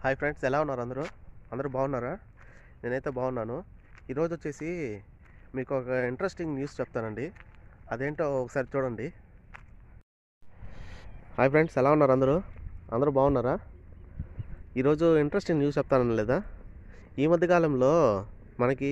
hi friends ఎలా ఉన్నారు అందరూ అందరూ బాగున్నారా నేనైతే బాగున్నాను ఈరోజు వచ్చేసి మీకు ఒక ఇంట్రెస్టింగ్ న్యూస్ చెప్తానండి అదేంటో ఒకసారి చూడండి హాయ్ ఫ్రెండ్స్ ఎలా ఉన్నారు అందరూ అందరూ బాగున్నారా ఈరోజు ఇంట్రెస్టింగ్ న్యూస్ చెప్తాను లేదా ఈ మధ్య కాలంలో మనకి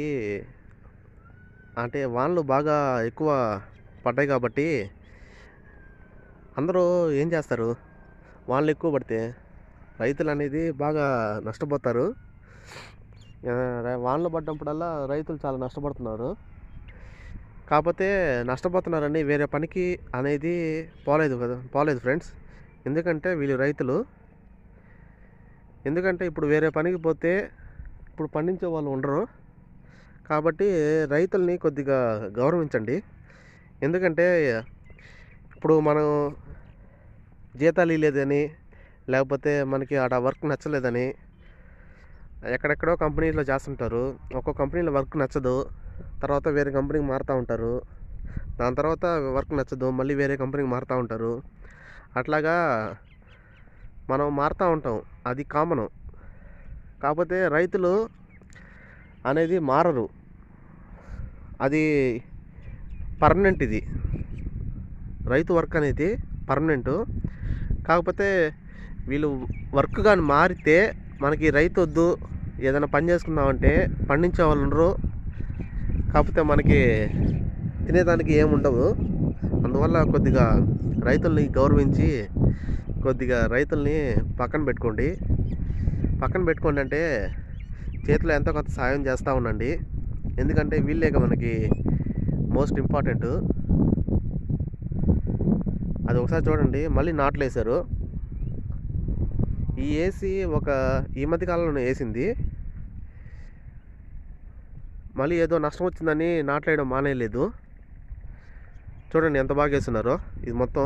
అంటే వానలు బాగా ఎక్కువ పడ్డాయి కాబట్టి అందరూ ఏం చేస్తారు వానలు ఎక్కువ పడితే రైతులు అనేది బాగా నష్టపోతారు ఆ, ర- వానలు పడ్డప్పుడల్లా రైతులు చాలా నష్టపడుతున్నారు కాకపోతే నష్టపోతున్నారని వేరే పనికి అనేది పోలేదు కదా పోలేదు ఫ్రెండ్స్ ఎందుకంటే వీళ్ళు రైతులు ఎందుకంటే ఇప్పుడు వేరే పనికి పోతే ఇప్పుడు పండించే వాళ్ళు ఉండరు కాబట్టి రైతుల్ని కొద్దిగా గౌరవించండి ఎందుకంటే ఇప్పుడు మనం జీతాలు లేదని లేకపోతే మనకి ఆడ వర్క్ నచ్చలేదని ఎక్కడెక్కడో కంపెనీలో చేస్తుంటారు ఒక్కో కంపెనీలో వర్క్ నచ్చదు తర్వాత వేరే కంపెనీకి మారుతూ ఉంటారు దాని తర్వాత వర్క్ నచ్చదు మళ్ళీ వేరే కంపెనీకి మారుతూ ఉంటారు అట్లాగా మనం మారుతూ ఉంటాం అది కామను కాకపోతే రైతులు అనేది మారరు అది పర్మనెంట్ ఇది రైతు వర్క్ అనేది పర్మనెంట్ కాకపోతే వీళ్ళు వర్క్ కానీ మారితే మనకి రైతు వద్దు ఏదైనా పని చేసుకుందామంటే పండించే వాళ్ళు ఉండరు కాకపోతే మనకి తినేదానికి ఏమి ఉండవు అందువల్ల కొద్దిగా రైతుల్ని గౌరవించి కొద్దిగా రైతుల్ని పక్కన పెట్టుకోండి పక్కన పెట్టుకోండి అంటే చేతిలో ఎంతో కొంత సాయం చేస్తూ ఉండండి ఎందుకంటే వీళ్ళేక మనకి మోస్ట్ ఇంపార్టెంట్ అది ఒకసారి చూడండి మళ్ళీ నాట్లు వేశారు ఈ ఏసీ ఒక ఈ మధ్య కాలంలో వేసింది మళ్ళీ ఏదో నష్టం వచ్చిందని నాట్లేయడం మానేయలేదు చూడండి ఎంత బాగా వేస్తున్నారో ఇది మొత్తం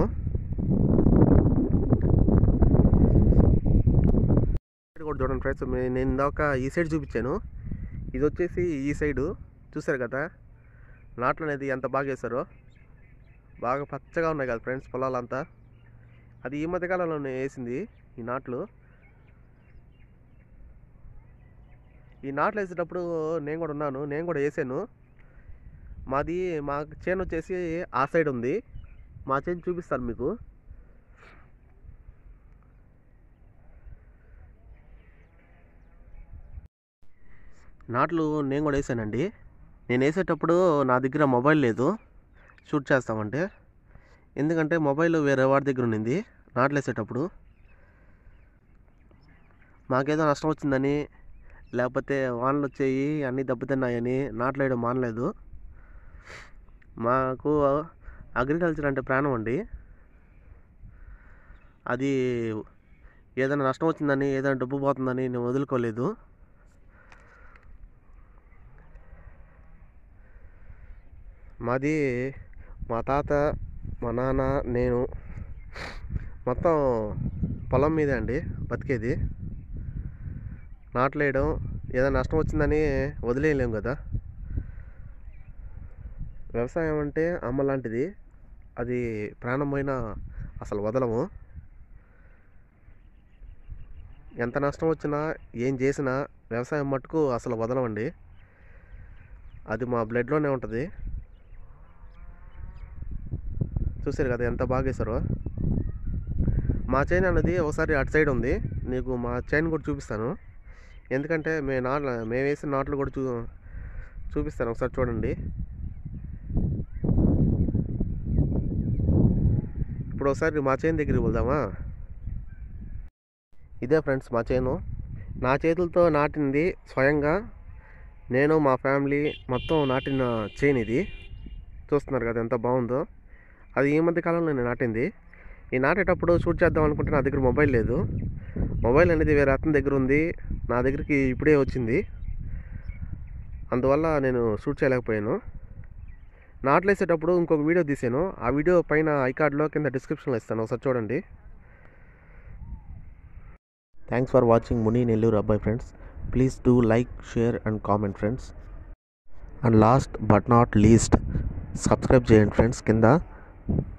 ఇది కూడా చూడండి ఫ్రెండ్స్ మే- నేను ఇందాక ఈ సైడ్ చూపించాను ఇది వచ్చేసి ఈ సైడు చూసారు కదా నాట్లు అనేది ఎంత బాగా వేశారో బాగా పచ్చగా ఉన్నాయి కదా ఫ్రెండ్స్ పొలాలంతా అది ఈ మధ్య కాలంలో వేసింది ఈ నాట్లు ఈ నాట్లు వేసేటప్పుడు నేను కూడా ఉన్నాను నేను కూడా వేసాను మాది మా చేను వచ్చేసి ఆ సైడ్ ఉంది మా చేను చూపిస్తాను మీకు నాట్లు నేను కూడా వేసానండి నేను వేసేటప్పుడు నా దగ్గర మొబైల్ లేదు షూట్ చేస్తామంటే ఎందుకంటే మొబైల్ వేరే వాడి దగ్గర ఉండింది నాట్లు వేసేటప్పుడు మాకేదో నష్టం వచ్చిందని లేకపోతే వానలు వచ్చాయి అన్నీ దెబ్బతిన్నాయని నాట్లు వేయడం మానలేదు మాకు అగ్రికల్చర్ అంటే ప్రాణం అండి అది ఏదైనా నష్టం వచ్చిందని ఏదైనా డబ్బు పోతుందని నేను వదులుకోలేదు మాది మా తాత మా నాన్న నేను మొత్తం పొలం మీదే అండి బతికేది నాట్లేయడం ఏదైనా నష్టం వచ్చిందని వదిలేయలేం కదా వ్యవసాయం అంటే అమ్మ లాంటిది అది ప్రాణమైన అసలు వదలము ఎంత నష్టం వచ్చినా ఏం చేసినా వ్యవసాయం మట్టుకు అసలు వదలమండి అది మా బ్లడ్లోనే ఉంటుంది చూసారు కదా ఎంత బాగా వేసారో మా చైన్ అనేది ఒకసారి అటు సైడ్ ఉంది నీకు మా చైన్ కూడా చూపిస్తాను ఎందుకంటే మే నాట్లు మేము వేసిన నాట్లు కూడా చూ చూపిస్తాను ఒకసారి చూడండి ఇప్పుడు ఒకసారి మా చైన్ దగ్గరికి వెళ్దామా ఇదే ఫ్రెండ్స్ మా చేను నా చేతులతో నాటింది స్వయంగా నేను మా ఫ్యామిలీ మొత్తం నాటిన చైన్ ఇది చూస్తున్నారు కదా ఎంత బాగుందో అది ఈ మధ్య కాలంలో నేను నాటింది ఈ నాటేటప్పుడు షూట్ చేద్దాం అనుకుంటే నా దగ్గర మొబైల్ లేదు మొబైల్ అనేది వేరే అతని దగ్గర ఉంది నా దగ్గరికి ఇప్పుడే వచ్చింది అందువల్ల నేను షూట్ చేయలేకపోయాను నాట్లు వేసేటప్పుడు ఇంకొక వీడియో తీసాను ఆ వీడియో పైన ఐకార్డ్లో కింద డిస్క్రిప్షన్లో ఇస్తాను ఒకసారి చూడండి thanks for watching Muni Nellore అబ్బాయి friends please do like share and comment friends and last but not least subscribe చేయండి ఫ్రెండ్స్ కింద